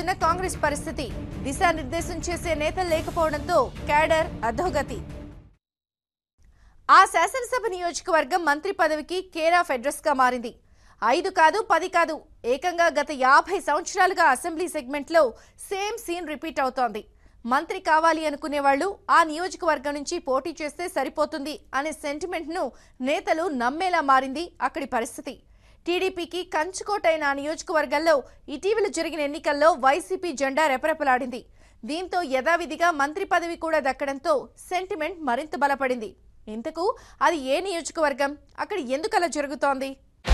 దిగజారుతున్న కాంగ్రెస్ పరిస్థితి దిశానిర్దేశం చేసే నేతలు లేకపోవడంతో క్యాడర్ అధోగతి ఆ శాసనసభ నియోజకవర్గం మంత్రి పదవికి కేర్ ఆఫ్ అడ్రస్ గా మారింది ఐదు కాదు పది కాదు ఏకంగా గత యాభై సంవత్సరాలుగా అసెంబ్లీ సెగ్మెంట్ లో సేమ్ సీన్ రిపీట్ అవుతోంది మంత్రి కావాలి అనుకునే వాళ్ళు ఆ నియోజకవర్గం నుంచి పోటీ చేస్తే సరిపోతుంది అనే సెంటిమెంట్ ను నేతలు నమ్మేలా మారింది అక్కడి పరిస్థితి టీడీపీకి కంచుకోటైన ఆ నియోజకవర్గంలో ఇటీవల జరిగిన ఎన్నికల్లో వైసీపీ జెండా రెపరెపలాడింది దీంతో యథావిధిగా మంత్రి పదవి కూడా దక్కడంతో సెంటిమెంట్ మరింత బలపడింది ఇంతకు అది ఏ నియోజకవర్గం అక్కడ ఎందుకు అలా జరుగుతోంది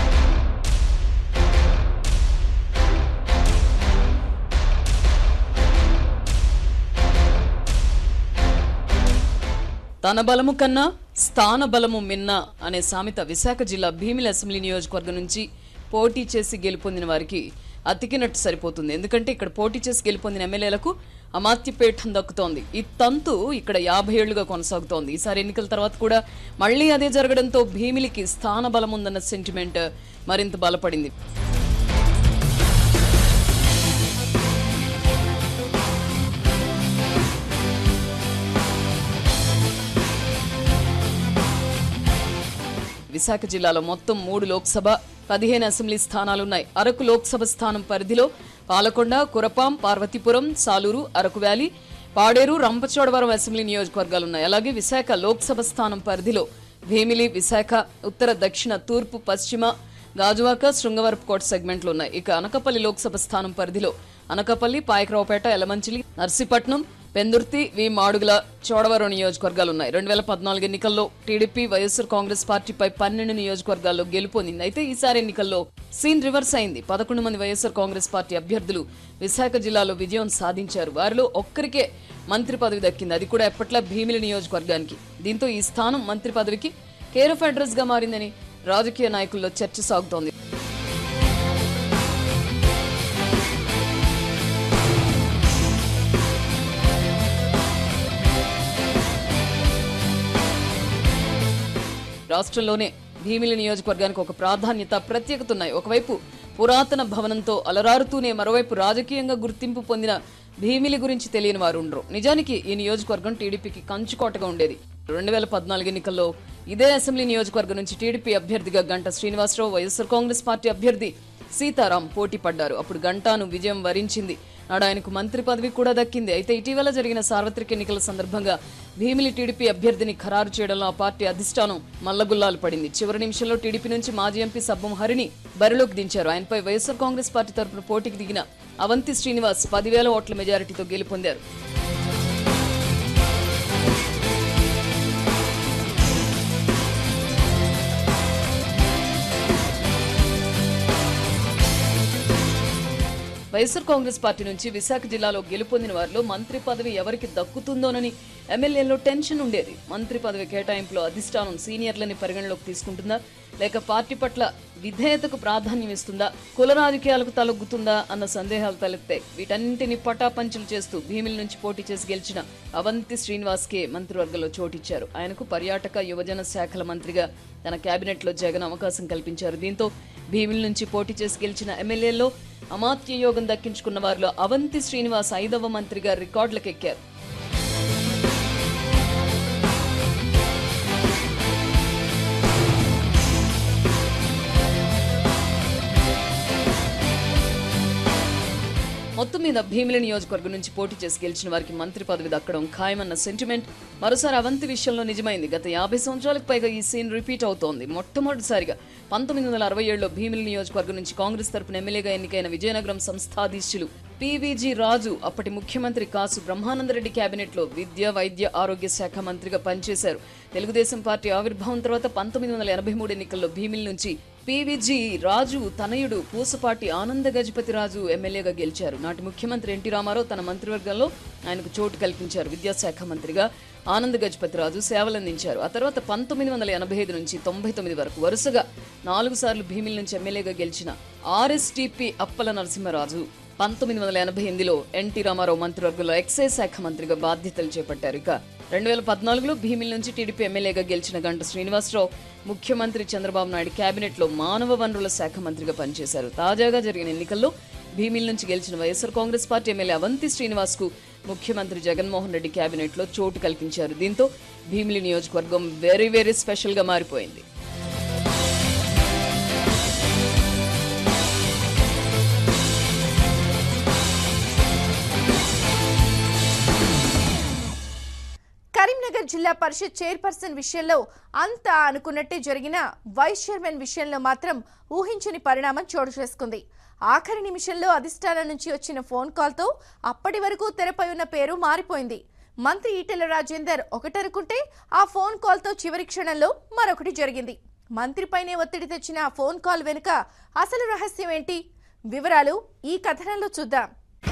తన బలము కన్నా స్థాన బలము మిన్న అనే సామెత విశాఖ జిల్లా భీమిలి అసెంబ్లీ నియోజకవర్గం నుంచి పోటీ చేసి గెలుపొందిన వారికి అతికినట్టు సరిపోతుంది ఎందుకంటే ఇక్కడ పోటీ చేసి గెలుపొందిన ఎమ్మెల్యేలకు అమాత్యపీఠం దక్కుతోంది ఈ తంతు ఇక్కడ యాభై ఏళ్లుగా కొనసాగుతోంది ఈసారి ఎన్నికల తర్వాత కూడా మళ్లీ అదే జరగడంతో భీమిలికి స్థాన బలం ఉందన్న సెంటిమెంట్ మరింత బలపడింది విశాఖ జిల్లాలో మొత్తం మూడు లోక్సభ పదిహేను అసెంబ్లీ స్థానాలున్నాయి అరకు లోక్సభ స్థానం పరిధిలో పాలకొండ కురపాం పార్వతీపురం సాలూరు అరకు వ్యాలీ పాడేరు రంపచోడవరం అసెంబ్లీ నియోజకవర్గాలున్నాయి అలాగే విశాఖ లోక్సభ స్థానం పరిధిలో భీమిలి విశాఖ ఉత్తర దక్షిణ తూర్పు పశ్చిమ గాజువాక శృంగవరపుకోట సెగ్మెంట్లు ఉన్నాయి ఇక అనకపల్లి లోక్సభ స్థానం పరిధిలో అనకపల్లి పాయకరావుపేట ఎలమంచిలి నర్సీపట్నం పెందుర్తి వి మాడుగుల చోడవరం నియోజకవర్గాలు ఉన్నాయి రెండు వేల పద్నాలుగు ఎన్నికల్లో టీడీపీ వైఎస్ఆర్ కాంగ్రెస్ పార్టీపై పన్నెండు నియోజకవర్గాల్లో గెలుపొందింది అయితే ఈసారి ఎన్నికల్లో సీన్ రివర్స్ అయింది పదకొండు మంది వైఎస్ఆర్ కాంగ్రెస్ పార్టీ అభ్యర్థులు విశాఖ జిల్లాలో విజయం సాధించారు వారిలో ఒక్కరికే మంత్రి పదవి దక్కింది అది కూడా ఎప్పట్లా భీమిలి నియోజకవర్గానికి దీంతో ఈ స్థానం మంత్రి పదవికి కేర్ ఆఫ్ అడ్రస్ గా మారిందని రాజకీయ నాయకుల్లో చర్చ సాగుతోంది రాష్ట్రంలోనే భీమిలి నియోజకవర్గానికి ఒక ప్రాధాన్యత ప్రత్యేకత ఉన్నాయి ఒకవైపు పురాతన భవనంతో అలరారుతూనే మరోవైపు రాజకీయంగా గుర్తింపు పొందిన భీమిలి గురించి తెలియని వారు ఉండరు నిజానికి ఈ నియోజకవర్గం టీడీపీకి కంచుకోటగా ఉండేది రెండు వేల పద్నాలుగు ఎన్నికల్లో ఇదే అసెంబ్లీ నియోజకవర్గం నుంచి టీడీపీ అభ్యర్థిగా గంట శ్రీనివాసరావు వైఎస్ఆర్ కాంగ్రెస్ పార్టీ అభ్యర్థి సీతారాం పోటీ పడ్డారు అప్పుడు గంటాను విజయం వరించింది నాడు ఆయనకు మంత్రి పదవి కూడా దక్కింది అయితే ఇటీవల జరిగిన సార్వత్రిక ఎన్నికల సందర్భంగా భీమిలి టీడీపీ అభ్యర్థిని ఖరారు చేయడంలో ఆ పార్టీ అధిష్టానం మల్లగుల్లాలు పడింది చివరి నిమిషంలో టీడీపీ నుంచి మాజీ ఎంపీ సబ్బం హరిని బరిలోకి దించారు ఆయనపై వైఎస్ఆర్ కాంగ్రెస్ పార్టీ తరపున పోటీకి దిగిన అవంతి శ్రీనివాస్ పదివేల ఓట్ల మెజారిటీతో గెలుపొందారు వైఎస్ఆర్ కాంగ్రెస్ పార్టీ నుంచి విశాఖ జిల్లాలో గెలుపొందిన వారిలో మంత్రి పదవి ఎవరికి దక్కుతుందోనని ఎమ్మెల్యేలో టెన్షన్ ఉండేది మంత్రి పదవి కేటాయింపులో అధిష్టానం సీనియర్లని పరిగణలోకి తీసుకుంటుందా లేక పార్టీ పట్ల విధేయతకు ప్రాధాన్యం ఇస్తుందా కుల రాజకీయాలకు తలొగ్గుతుందా అన్న సందేహాలు తలెత్తాయి వీటన్నింటిని పటాపంచలు చేస్తూ భీమిలి నుంచి పోటీ చేసి గెలిచిన అవంతి శ్రీనివాస్కే మంత్రివర్గంలో చోటిచ్చారు ఆయనకు పర్యాటక యువజన శాఖల మంత్రిగా తన కేబినెట్లో జగన్ అవకాశం కల్పించారు దీంతో భీమిలి నుంచి పోటీ చేసి గెలిచిన ఎమ్మెల్యేల్లో అమాత్య యోగం దక్కించుకున్న వారిలో అవంతి శ్రీనివాస్ ఐదవ మంత్రిగా రికార్డులకు ఎక్కారు మొత్తం మీద భీమిలి నియోజకవర్గం నుంచి పోటీ చేసి గెలిచిన వారికి మంత్రి పదవి దక్కడం ఖాయమన్న సెంటిమెంట్ మరోసారి అవంతి విషయంలో నిజమైంది గత యాభై సంవత్సరాలకు పైగా ఈ సీన్ రిపీట్ అవుతోంది మొట్టమొదటిసారిగా పంతొమ్మిది వందల అరవై ఏడులో భీమిలి నియోజకవర్గం నుంచి కాంగ్రెస్ తరపున ఎమ్మెల్యేగా ఎన్నికైన విజయనగరం సంస్థాధీశులు పివిజి రాజు అప్పటి ముఖ్యమంత్రి కాసు బ్రహ్మానందరెడ్డి కేబినెట్ లో విద్య వైద్య ఆరోగ్య శాఖ మంత్రిగా పనిచేశారు తెలుగుదేశం పార్టీ ఆవిర్భావం తర్వాత పంతొమ్మిది వందల ఎనభై మూడు ఎన్నికల్లో భీమిలి నుంచి పివిజి రాజు తనయుడు పూసపాటి ఆనంద గజపతి రాజు ఎమ్మెల్యేగా గెలిచారు నాటి ముఖ్యమంత్రి ఎన్టీ రామారావు తన మంత్రివర్గంలో ఆయనకు చోటు కల్పించారు విద్యాశాఖ మంత్రిగా ఆనంద గజపతి రాజు సేవలందించారు ఆ తర్వాత పంతొమ్మిది వందల ఎనభై ఐదు నుంచి తొంభై తొమ్మిది వరకు వరుసగా నాలుగు సార్లు భీమిలి నుంచి ఎమ్మెల్యేగా గెలిచిన ఆర్ఎస్టీపీ అప్పల నరసింహరాజు పంతొమ్మిది వందల ఎనభై ఎనిమిదిలో ఎన్టీ రామారావు మంత్రివర్గంలో ఎక్సైజ్ శాఖ మంత్రిగా బాధ్యతలు చేపట్టారు ఇక రెండు వేల పద్నాలుగులో భీమిలి నుంచి టీడీపీ ఎమ్మెల్యేగా గెలిచిన గంట శ్రీనివాసరావు ముఖ్యమంత్రి చంద్రబాబు నాయుడు కేబినెట్లో మానవ వనరుల శాఖ మంత్రిగా పనిచేశారు తాజాగా జరిగిన ఎన్నికల్లో భీమిల్ నుంచి గెలిచిన YSR Congress party MLA Avanthi Srinivas కు ముఖ్యమంత్రి జగన్మోహన్ రెడ్డి కేబినెట్ లో చోటు కల్పించారు దీంతో భీమిలి నియోజకవర్గం వెరీ వెరీ స్పెషల్ గా మారిపోయింది కరీంనగర్ జిల్లా పరిషత్ చైర్పర్సన్ విషయంలో అంతా అనుకున్నట్టే జరిగిన వైస్ చైర్మన్ విషయంలో మాత్రం ఊహించని పరిణామం చోటు చేసుకుంది ఆఖరి నిమిషంలో అధిష్టానం నుంచి వచ్చిన ఫోన్ కాల్తో అప్పటి వరకు తెరపై ఉన్న పేరు మారిపోయింది మంత్రి ఈటెల రాజేందర్ ఒకటనుకుంటే ఆ ఫోన్ కాల్తో చివరి క్షణంలో మరొకటి జరిగింది మంత్రిపైనే ఒత్తిడి తెచ్చిన ఆ ఫోన్ కాల్ వెనుక అసలు రహస్యం ఏంటి వివరాలు ఈ కథనంలో చూద్దాం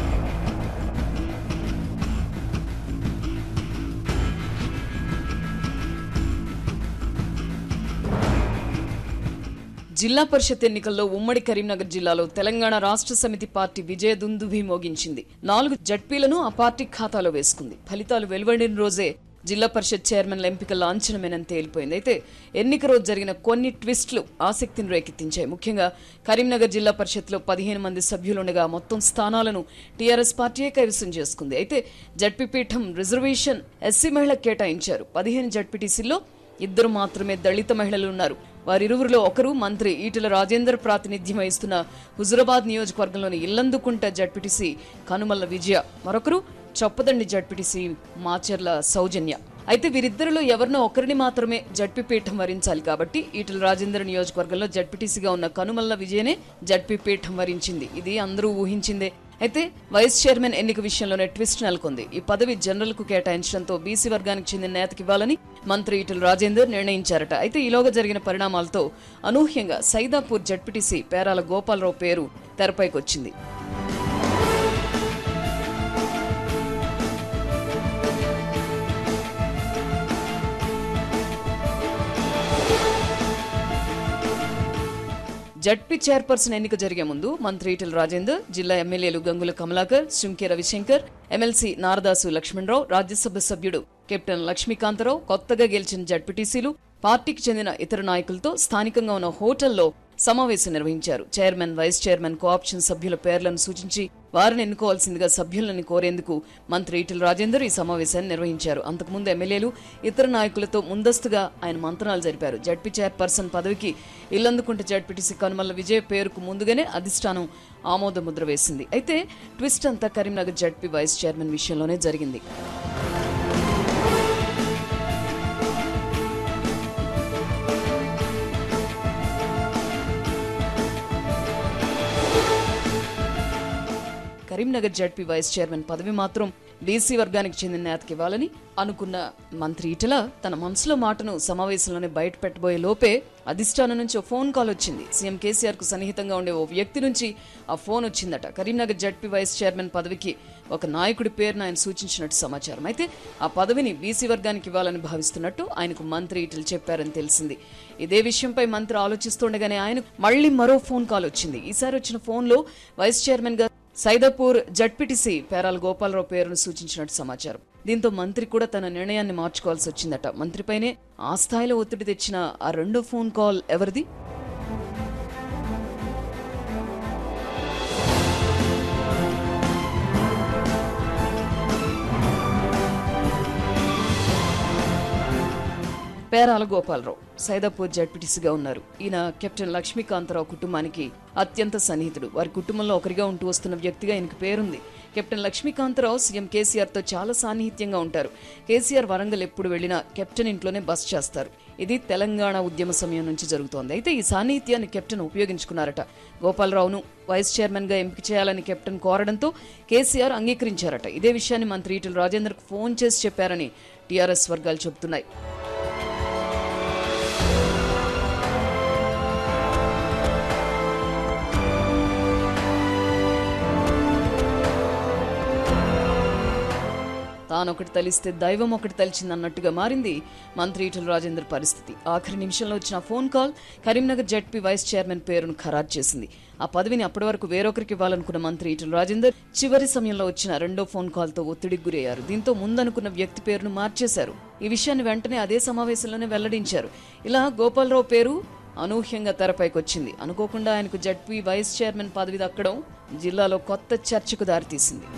జిల్లా పరిషత్ ఎన్నికల్లో ఉమ్మడి కరీంనగర్ జిల్లాలో తెలంగాణ రాష్ట్ర సమితి పార్టీ విజయ దుందుభి మోగించింది నాలుగు జడ్పీలను ఆ పార్టీ ఖాతాలో వేసుకుంది ఫలితాలు వెలువడిన రోజే జిల్లా పరిషత్ చైర్మన్ల ఎంపిక లాంఛనమేనని తేలిపోయింది అయితే ఎన్నిక రోజు జరిగిన కొన్ని ట్విస్టులు ఆసక్తిని రేకెత్తించాయి ముఖ్యంగా కరీంనగర్ జిల్లా పరిషత్లో పదిహేను మంది సభ్యులుండగా మొత్తం స్థానాలను టీఆర్ఎస్ పార్టీయే కైవసం చేసుకుంది అయితే జడ్పీ పీఠం రిజర్వేషన్ ఎస్సీ మహిళకు కేటాయించారు పదిహేను జడ్పీటీసీల్లో ఇద్దరు మాత్రమే దళిత మహిళలు ఉన్నారు వారిరువురిలో ఒకరు మంత్రి ఈటెల రాజేందర్ ప్రాతినిధ్యం వహిస్తున్న హుజురాబాద్ నియోజకవర్గంలోని ఇల్లందుకుంట జడ్పీటీసీ కనుమల్ల విజయ మరొకరు చొప్పదండి జడ్పీటీసీ మాచర్ల సౌజన్య అయితే వీరిద్దరిలో ఎవరినో ఒకరిని మాత్రమే జడ్పీ పీఠం వరించాలి కాబట్టి ఈటల రాజేందర్ నియోజకవర్గంలో జడ్పీటీసీగా ఉన్న కనుమల్ల విజయనే జడ్పీ పీఠం వరించింది ఇది అందరూ ఊహించిందే అయితే వైస్ చైర్మన్ ఎన్నిక విషయంలోనే ట్విస్ట్ నెలకొంది ఈ పదవి జనరల్ కు కేటాయించడంతో బీసీ వర్గానికి చెందిన నేతకి ఇవ్వాలని మంత్రి ఈటల రాజేందర్ నిర్ణయించారట అయితే ఈలోగా జరిగిన పరిణామాలతో అనూహ్యంగా సైదాపూర్ జడ్పీటీసీ పేరాల గోపాలరావు పేరు తెరపైకొచ్చింది జడ్పీ చైర్పర్సన్ ఎన్నిక జరిగే ముందు మంత్రి ఈటెల రాజేందర్ జిల్లా ఎమ్మెల్యేలు గంగుల కమలాకర్ శుంకే రవిశంకర్ ఎమ్మెల్సీ నారదాసు లక్ష్మణరావు రాజ్యసభ సభ్యుడు కెప్టెన్ లక్ష్మీకాంతరావు కొత్తగా గెలిచిన జడ్పీటీసీలు పార్టీకి చెందిన ఇతర నాయకులతో స్థానికంగా ఉన్న హోటల్లో సమావేశం నిర్వహించారు చైర్మన్ వైస్ చైర్మన్ కోఆప్షన్ సభ్యుల పేర్లను సూచించి వారిని ఎన్నుకోవాల్సిందిగా సభ్యులను కోరేందుకు మంత్రి ఈటెల రాజేందర్ ఈ సమావేశాన్ని నిర్వహించారు అంతకుముందు ఎమ్మెల్యేలు ఇతర నాయకులతో ముందస్తుగా ఆయన మంత్రాలు జరిపారు జడ్పీ చైర్పర్సన్ పదవికి ఇల్లందుకుంట జడ్పీటీసీ కనుమల్ల విజయ్ పేరుకు ముందుగానే అధిష్టానం ఆమోద ముద్ర వేసింది అయితే ట్విస్ట్ అంతా కరీంనగర్ జడ్పీ వైస్ చైర్మన్ విషయంలోనే జరిగింది కరీంనగర్ జడ్పీ వైస్ చైర్మన్ పదవి మాత్రం బీసీ వర్గానికి చెందిన నేతకి ఇవ్వాలని అనుకున్న మంత్రి ఈటల తన మనసులో మాటను సమావేశంలోనే బయట పెట్టబోయే లోపే అధిష్టానం నుంచి ఓ ఫోన్ కాల్ వచ్చింది సీఎం కేసీఆర్ కు సన్నిహితంగా ఉండే ఓ వ్యక్తి నుంచి ఆ ఫోన్ వచ్చిందట కరీంనగర్ జడ్పీ వైస్ చైర్మన్ పదవికి ఒక నాయకుడి పేరును ఆయన సూచించినట్టు సమాచారం అయితే ఆ పదవిని బీసీ వర్గానికి ఇవ్వాలని భావిస్తున్నట్టు ఆయనకు మంత్రి ఈటలు చెప్పారని తెలిసింది ఇదే విషయంపై మంత్రి ఆలోచిస్తుండగానే ఆయన మళ్లీ మరో ఫోన్ కాల్ వచ్చింది ఈసారి వచ్చిన ఫోన్లో వైస్ చైర్మన్ గా సైదాపూర్ జడ్పీటీసీ పేరాల గోపాలరావు పేరును సూచించినట్టు సమాచారం దీంతో మంత్రి కూడా తన నిర్ణయాన్ని మార్చుకోవాల్సి వచ్చిందట మంత్రిపైనే ఆ స్థాయిలో ఒత్తిడి తెచ్చిన ఆ రెండో ఫోన్ కాల్ ఎవరిది పేరాల గోపాలరావు సైదాపూర్ జడ్పీటీసీగా ఉన్నారు ఈయన కెప్టెన్ లక్ష్మీకాంతరావు కుటుంబానికి అత్యంత సన్నిహితుడు వారి కుటుంబంలో ఒకరిగా ఉంటూ వస్తున్న వ్యక్తిగా ఈయనకు పేరుంది కెప్టెన్ లక్ష్మీకాంతరావు సీఎం కేసీఆర్ తో చాలా సాన్నిహిత్యంగా ఉంటారు కేసీఆర్ వరంగల్ ఎప్పుడు వెళ్లినా కెప్టెన్ ఇంట్లోనే బస్ చేస్తారు ఇది తెలంగాణ ఉద్యమ సమయం నుంచి జరుగుతోంది అయితే ఈ సాన్నిహిత్యాన్ని కెప్టెన్ ఉపయోగించుకున్నారట గోపాలరావును వైస్ చైర్మన్ గా ఎంపిక చేయాలని కెప్టెన్ కోరడంతో కేసీఆర్ అంగీకరించారట ఇదే విషయాన్ని మంత్రి ఈటల రాజేందర్కు ఫోన్ చేసి చెప్పారని టీఆర్ఎస్ వర్గాలు చెబుతున్నాయి తానొకటి తలిస్తే దైవం ఒకటి తలిచిందన్నట్టుగా మారింది మంత్రి ఈటల రాజేందర్ పరిస్థితి ఆఖరి నిమిషంలో వచ్చిన phone call Karimnagar ZP vice chairman పేరును ఖరారు చేసింది ఆ పదవిని అప్పటి వరకు వేరొకరికి ఇవ్వాలనుకున్న మంత్రి ఈటల రాజేందర్ చివరి సమయంలో వచ్చిన రెండో ఫోన్ కాల్తో ఒత్తిడికి గురయ్యారు దీంతో ముందనుకున్న వ్యక్తి పేరును మార్చేశారు ఈ విషయాన్ని వెంటనే అదే సమావేశంలోనే వెల్లడించారు ఇలా గోపాలరావు పేరు అనూహ్యంగా తెరపైకి వచ్చింది అనుకోకుండా ఆయనకు జడ్పీ వైస్ చైర్మన్ పదవి దక్కడం జిల్లాలో కొత్త చర్చకు దారితీసింది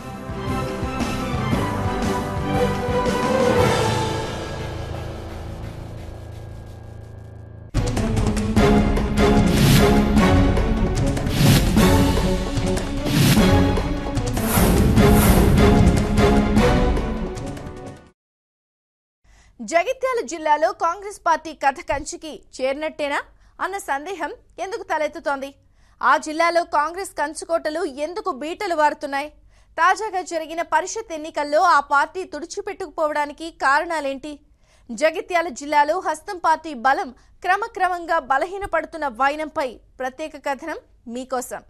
జగిత్యాల జిల్లాలో కాంగ్రెస్ పార్టీ కథ కంచికి చేరినట్టేనా అన్న సందేహం ఎందుకు తలెత్తుతోంది ఆ జిల్లాలో కాంగ్రెస్ కంచుకోటలు ఎందుకు బీటలు వారుతున్నాయి తాజాగా జరిగిన పరిషత్ ఎన్నికల్లో ఆ పార్టీ తుడిచిపెట్టుకుపోవడానికి కారణాలేంటి జగిత్యాల జిల్లాలో హస్తం పార్టీ బలం క్రమక్రమంగా బలహీనపడుతున్న వైనంపై ప్రత్యేక కథనం మీకోసం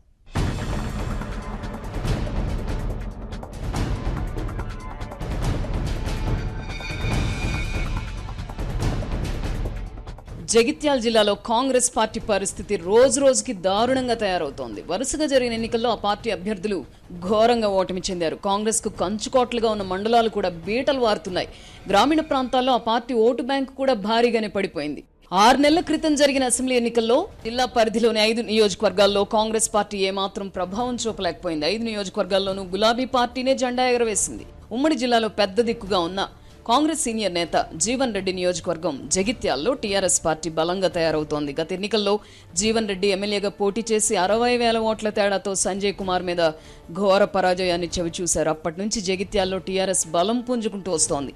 జగిత్యాల జిల్లాలో కాంగ్రెస్ పార్టీ పరిస్థితి రోజు రోజుకి దారుణంగా తయారవుతోంది వరుసగా జరిగిన ఎన్నికల్లో ఆ పార్టీ అభ్యర్థులు ఘోరంగా ఓటమి చెందారు కాంగ్రెస్ కు కంచుకోట్లుగా ఉన్న మండలాలు కూడా బీటలు వారుతున్నాయి గ్రామీణ ప్రాంతాల్లో ఆ పార్టీ ఓటు బ్యాంకు కూడా భారీగానే పడిపోయింది ఆరు నెలల క్రితం జరిగిన అసెంబ్లీ ఎన్నికల్లో జిల్లా పరిధిలోని ఐదు నియోజకవర్గాల్లో కాంగ్రెస్ పార్టీ ఏమాత్రం ప్రభావం చూపలేకపోయింది ఐదు నియోజకవర్గాల్లోనూ గులాబీ పార్టీనే జెండా ఎగరవేసింది ఉమ్మడి జిల్లాలో పెద్ద దిక్కుగా ఉన్న కాంగ్రెస్ సీనియర్ నేత జీవన్ రెడ్డి నియోజకవర్గం జగిత్యాల్లో టీఆర్ఎస్ పార్టీ బలంగా తయారవుతోంది గత ఎన్నికల్లో జీవన్ రెడ్డి ఎమ్మెల్యేగా పోటీ చేసి అరవై వేల ఓట్ల తేడాతో సంజయ్ కుమార్ మీద ఘోర పరాజయాన్ని చవిచూశారు అప్పటి నుంచి జగిత్యాల్లో టీఆర్ఎస్ బలం పుంజుకుంటూ వస్తోంది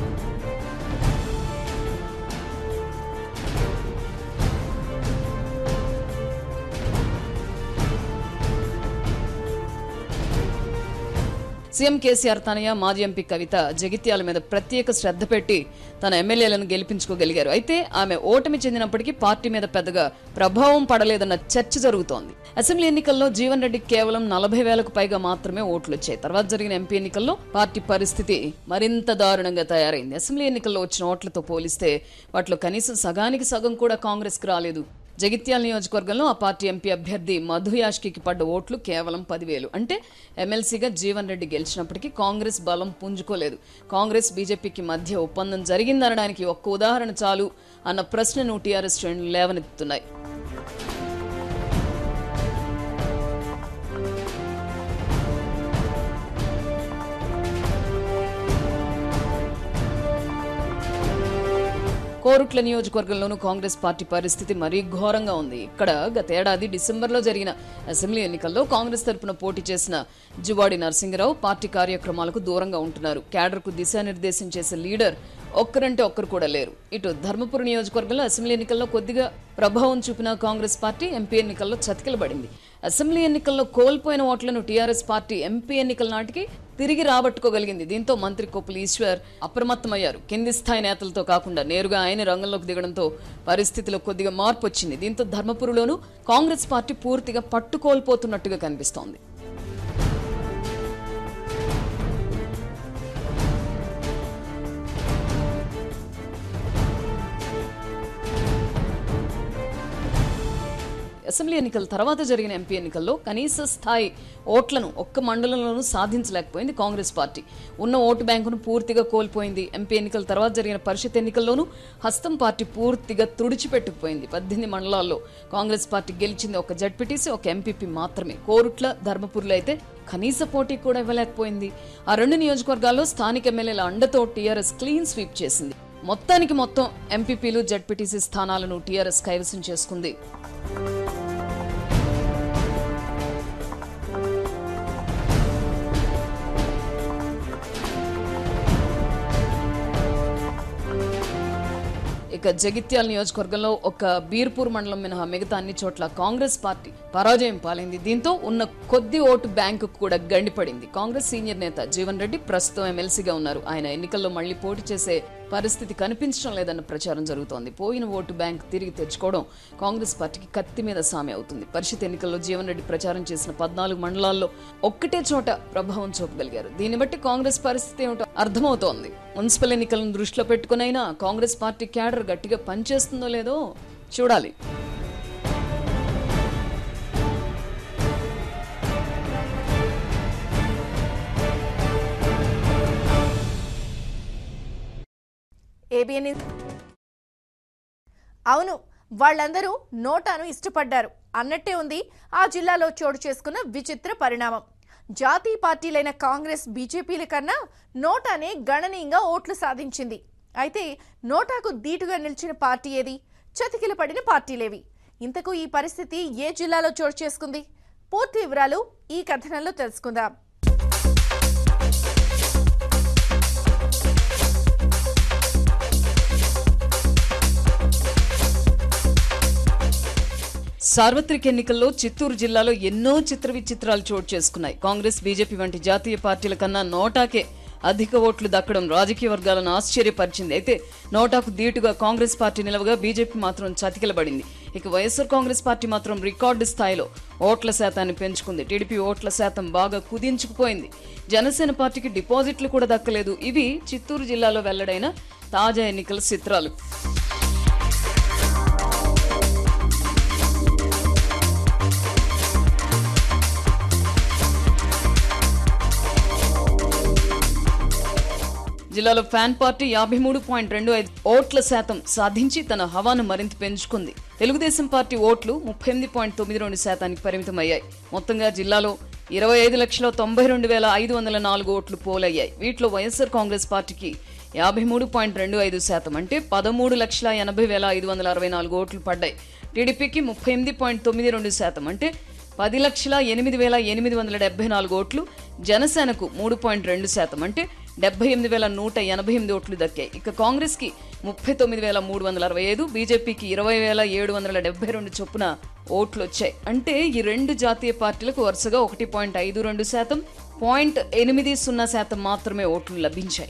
సీఎం కేసీఆర్ తనయ మాజీ ఎంపీ కవిత జగిత్యాల మీద ప్రత్యేక శ్రద్ధ పెట్టి తన ఎమ్మెల్యేలను గెలిపించుకోగలిగారు అయితే ఆమె ఓటమి చెందినప్పటికీ పార్టీ మీద పెద్దగా ప్రభావం పడలేదన్న చర్చ జరుగుతోంది అసెంబ్లీ ఎన్నికల్లో జీవన్ రెడ్డి కేవలం నలభై వేలకు పైగా మాత్రమే ఓట్లు వచ్చాయి తర్వాత జరిగిన ఎంపీ ఎన్నికల్లో పార్టీ పరిస్థితి మరింత దారుణంగా తయారైంది అసెంబ్లీ ఎన్నికల్లో వచ్చిన ఓట్లతో పోలిస్తే వాటిలో కనీసం సగానికి సగం కూడా కాంగ్రెస్కి రాలేదు జగిత్యాల నియోజకవర్గంలో ఆ పార్టీ ఎంపీ అభ్యర్థి మధు యాష్కికి పడ్డ ఓట్లు కేవలం పదివేలు అంటే ఎమ్మెల్సీగా జీవన్ రెడ్డి గెలిచినప్పటికీ కాంగ్రెస్ బలం పుంజుకోలేదు కాంగ్రెస్ బీజేపీకి మధ్య ఒప్పందం జరిగిందనడానికి ఒక్క ఉదాహరణ చాలు అన్న ప్రశ్నను టీఆర్ఎస్ శ్రేణులు లేవనెత్తుతున్నాయి కోరుట్ల నియోజకవర్గంలోనూ కాంగ్రెస్ పార్టీ పరిస్థితి మరీ ఘోరంగా ఉంది ఇక్కడ గతేడాది డిసెంబర్లో జరిగిన అసెంబ్లీ ఎన్నికల్లో కాంగ్రెస్ తరపున పోటీ చేసిన జువాడి నరసింహరావు పార్టీ కార్యక్రమాలకు దూరంగా ఉంటున్నారు క్యాడర్కు దిశానిర్దేశం చేసే లీడర్ ఒక్కరంటే ఒక్కరు కూడా లేరు ఇటు ధర్మపురి నియోజకవర్గంలో అసెంబ్లీ ఎన్నికల్లో కొద్దిగా ప్రభావం చూపిన కాంగ్రెస్ పార్టీ ఎంపీ ఎన్నికల్లో చతికిలబడింది అసెంబ్లీ ఎన్నికల్లో కోల్పోయిన ఓట్లను టీఆర్ఎస్ పార్టీ ఎంపీ ఎన్నికల నాటికి తిరిగి రాబట్టుకోగలిగింది దీంతో మంత్రి కొప్పుల ఈశ్వర్ అప్రమత్తమయ్యారు కింది స్థాయి నేతలతో కాకుండా నేరుగా ఆయన రంగంలోకి దిగడంతో పరిస్థితిలో కొద్దిగా మార్పు వచ్చింది దీంతో ధర్మపురిలోనూ కాంగ్రెస్ పార్టీ పూర్తిగా పట్టు కోల్పోతున్నట్టుగా కనిపిస్తోంది అసెంబ్లీ ఎన్నికల తర్వాత జరిగిన ఎంపీ ఎన్నికల్లో కనీస స్థాయి ఓట్లను ఒక్క మండలంలోనూ సాధించలేకపోయింది కాంగ్రెస్ పార్టీ ఉన్న ఓటు బ్యాంకును పూర్తిగా కోల్పోయింది ఎంపీ ఎన్నికల తర్వాత జరిగిన పరిషత్ ఎన్నికల్లోనూ హస్తం పార్టీ పూర్తిగా తుడిచిపెట్టుకుపోయింది పద్దెనిమిది మండలాల్లో కాంగ్రెస్ పార్టీ గెలిచింది ఒక జడ్పీటీసీ ఒక ఎంపీపీ మాత్రమే కోరుట్ల ధర్మపురిలో అయితే కనీస పోటీ కూడా ఇవ్వలేకపోయింది ఆ రెండు నియోజకవర్గాల్లో స్థానిక ఎమ్మెల్యేల అండతో టీఆర్ఎస్ క్లీన్ స్వీప్ చేసింది మొత్తానికి మొత్తం ఎంపీపీలు జడ్పీటీసీ స్థానాలను టీఆర్ఎస్ కైవసం చేసుకుంది ఇక జగిత్యాల నియోజకవర్గంలో ఒక బీర్పూర్ మండలం మినహా మిగతా అన్ని చోట్ల కాంగ్రెస్ పార్టీ పరాజయం పాలైంది దీంతో ఉన్న కొద్ది ఓటు బ్యాంకు కూడా గండిపడింది కాంగ్రెస్ సీనియర్ నేత జీవన్ రెడ్డి ప్రస్తుతం ఎమ్మెల్సీగా ఉన్నారు ఆయన ఎన్నికల్లో మళ్లీ పోటీ చేసే పరిస్థితి కనిపించడం లేదన్న ప్రచారం జరుగుతోంది పోయిన ఓటు బ్యాంక్ తిరిగి తెచ్చుకోవడం కాంగ్రెస్ పార్టీకి కత్తి మీద సామె అవుతుంది పరిషత్ ఎన్నికల్లో జీవన్ రెడ్డి ప్రచారం చేసిన పద్నాలుగు మండలాల్లో ఒక్కటే చోట ప్రభావం చూపగలిగారు దీన్ని బట్టి కాంగ్రెస్ పరిస్థితి ఏమిటో అర్థమవుతోంది మున్సిపల్ ఎన్నికలను దృష్టిలో పెట్టుకునైనా కాంగ్రెస్ పార్టీ క్యాడర్ గట్టిగా పనిచేస్తుందో లేదో చూడాలి ఏబిఎన్ అవును వాళ్ళందరూ నోటాను ఇష్టపడ్డారు అన్నట్టే ఉంది ఆ జిల్లాలో చోటు చేసుకున్న విచిత్ర పరిణామం జాతీయ పార్టీలైన కాంగ్రెస్ బీజేపీల కన్నా నోటానే గణనీయంగా ఓట్లు సాధించింది అయితే నోటాకు దీటుగా నిలిచిన పార్టీ ఏది చతికిల పడిన పార్టీలేవి ఇంతకు ఈ పరిస్థితి ఏ జిల్లాలో చోటు చేసుకుంది పూర్తి వివరాలు ఈ కథనంలో తెలుసుకుందాం సార్వత్రిక ఎన్నికల్లో చిత్తూరు జిల్లాలో ఎన్నో చిత్ర విచిత్రాలు చోటు చేసుకున్నాయి కాంగ్రెస్ బీజేపీ వంటి జాతీయ పార్టీల కన్నా నోటాకే అధిక ఓట్లు దక్కడం రాజకీయ వర్గాలను ఆశ్చర్యపరిచింది అయితే నోటాకు ధీటుగా కాంగ్రెస్ పార్టీ నిలవగా బీజేపీ మాత్రం చతికిలబడింది ఇక వైఎస్ఆర్ కాంగ్రెస్ పార్టీ మాత్రం రికార్డు స్థాయిలో ఓట్ల శాతాన్ని పెంచుకుంది టీడీపీ ఓట్ల శాతం బాగా కుదించుకుపోయింది జనసేన పార్టీకి డిపాజిట్లు కూడా దక్కలేదు ఇవి చిత్తూరు జిల్లాలో వెల్లడైన తాజా ఎన్నికల చిత్రాలు జిల్లాలో ఫ్యాన్ పార్టీ యాభై మూడు పాయింట్ రెండు ఐదు ఓట్ల శాతం సాధించి తన హవాను మరింత పెంచుకుంది తెలుగుదేశం పార్టీ ఓట్లు ముప్పై ఎనిమిది పాయింట్ తొమ్మిది రెండు శాతానికి పరిమితమయ్యాయి మొత్తంగా జిల్లాలో ఇరవై ఐదు లక్షల తొంభై రెండు వేల ఐదు వందల నాలుగు ఓట్లు పోలయ్యాయి వీటిలో వైఎస్ఆర్ కాంగ్రెస్ పార్టీకి యాభై మూడు పాయింట్ రెండు ఐదు శాతం అంటే పదమూడు లక్షల ఎనభై వేల ఐదు వందల అరవై నాలుగు ఓట్లు పడ్డాయి టీడీపీకి ముప్పై ఎనిమిది పాయింట్ తొమ్మిది రెండు శాతం అంటే పది లక్షల ఎనిమిది వేల ఎనిమిది వందల డెబ్బై నాలుగు ఓట్లు జనసేనకు మూడు పాయింట్ రెండు శాతం అంటే డెబ్బై ఎనిమిది వేల నూట ఎనభై ఎనిమిది ఓట్లు దక్కాయి ఇక కాంగ్రెస్ కి ముప్పై తొమ్మిది వేల మూడు వందల అరవై ఐదు బీజేపీకి ఇరవై వేల ఏడు వందల డెబ్బై రెండు చొప్పున ఓట్లు వచ్చాయి అంటే ఈ రెండు జాతీయ పార్టీలకు వరుసగా ఒకటి పాయింట్ ఐదు రెండు శాతం పాయింట్ ఎనిమిది సున్నా శాతం మాత్రమే ఓట్లు లభించాయి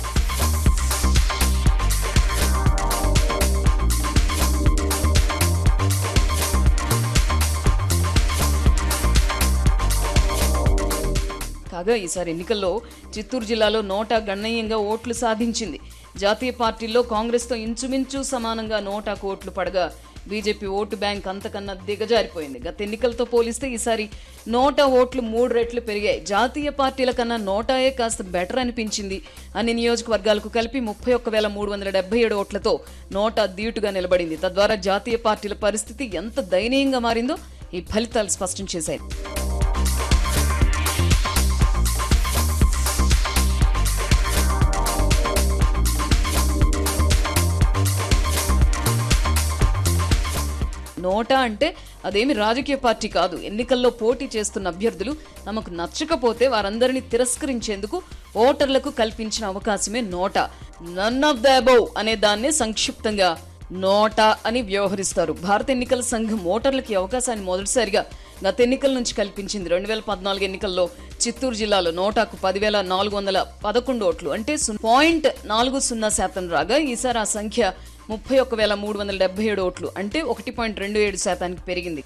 కాగా ఈసారి ఎన్నికల్లో చిత్తూరు జిల్లాలో నోటా గణనీయంగా ఓట్లు సాధించింది జాతీయ పార్టీల్లో కాంగ్రెస్తో ఇంచుమించు సమానంగా నోటాకు ఓట్లు పడగా బీజేపీ ఓటు బ్యాంక్ అంతకన్నా దిగజారిపోయింది గత ఎన్నికలతో పోలిస్తే ఈసారి నోటా ఓట్లు మూడు రెట్లు పెరిగాయి జాతీయ పార్టీల కన్నా నోటాయే కాస్త బెటర్ అనిపించింది అన్ని నియోజకవర్గాలకు కలిపి ముప్పై ఒక్క వేల మూడు వందల డెబ్బై ఏడు ఓట్లతో నోటా ధీటుగా నిలబడింది తద్వారా జాతీయ పార్టీల పరిస్థితి ఎంత దయనీయంగా మారిందో ఈ ఫలితాలు స్పష్టం చేశాయి నోటా అంటే అదేమి రాజకీయ పార్టీ కాదు ఎన్నికల్లో పోటీ చేస్తున్న అభ్యర్థులు తమకు నచ్చకపోతే వారందరినీ తిరస్కరించేందుకు ఓటర్లకు కల్పించిన అవకాశమే NOTA none of the above అనే దాన్నే సంక్షిప్తంగా నోటా అని వ్యవహరిస్తారు భారత ఎన్నికల సంఘం ఓటర్లకి ఈ అవకాశాన్ని మొదటిసారిగా గత ఎన్నికల నుంచి కల్పించింది రెండు వేల పద్నాలుగు ఎన్నికల్లో చిత్తూరు జిల్లాలో నోటాకు పదివేల నాలుగు వందల పదకొండు ఓట్లు అంటే పాయింట్ నాలుగు సున్నా శాతం రాగా ఈసారి ఆ సంఖ్య ముప్పై ఒక్క వేల మూడు వందల డెబ్బై ఏడు ఓట్లు అంటే ఒకటి పాయింట్ రెండు ఏడు శాతానికి పెరిగింది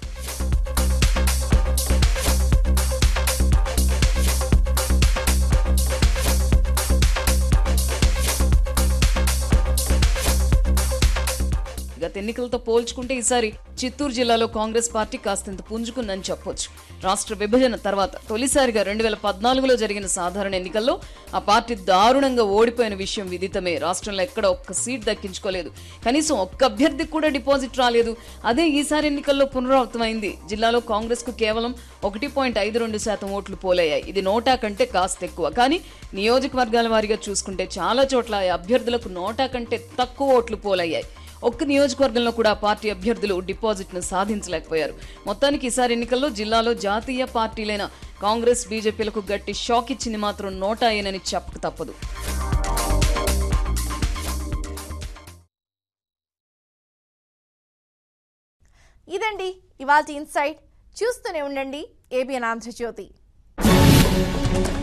గత ఎన్నికలతో పోల్చుకుంటే ఈసారి చిత్తూరు జిల్లాలో కాంగ్రెస్ పార్టీ కాస్తంత పుంజుకుందని చెప్పొచ్చు రాష్ట్ర విభజన తర్వాత తొలిసారిగా రెండు వేల పద్నాలుగులో జరిగిన సాధారణ ఎన్నికల్లో ఆ పార్టీ దారుణంగా ఓడిపోయిన విషయం విదితమే రాష్ట్రంలో ఎక్కడ ఒక్క సీట్ దక్కించుకోలేదు కనీసం ఒక్క అభ్యర్థికి కూడా డిపాజిట్ రాలేదు అదే ఈసారి ఎన్నికల్లో పునరావృతమైంది జిల్లాలో కాంగ్రెస్ కు కేవలం ఒకటి పాయింట్ ఐదు రెండు శాతం ఓట్లు పోలయ్యాయి ఇది నోటా కంటే కాస్త ఎక్కువ కానీ నియోజకవర్గాల వారీగా చూసుకుంటే చాలా చోట్ల ఆ అభ్యర్థులకు నోటా కంటే తక్కువ ఓట్లు పోలయ్యాయి ఒక్క నియోజకవర్గంలో కూడా పార్టీ అభ్యర్థులు డిపాజిట్ను సాధించలేకపోయారు మొత్తానికి ఈసారి ఎన్నికల్లో జిల్లాలో జాతీయ పార్టీలైన కాంగ్రెస్ బీజేపీలకు గట్టి షాక్ ఇచ్చింది మాత్రం నోటా ఏనని చెప్పక తప్పదు ఇదండి ఇవాళ ఇన్సైట్ చూస్తూనే ఉండండి ఏబిఎన్ ఆంధ్రజ్యోతి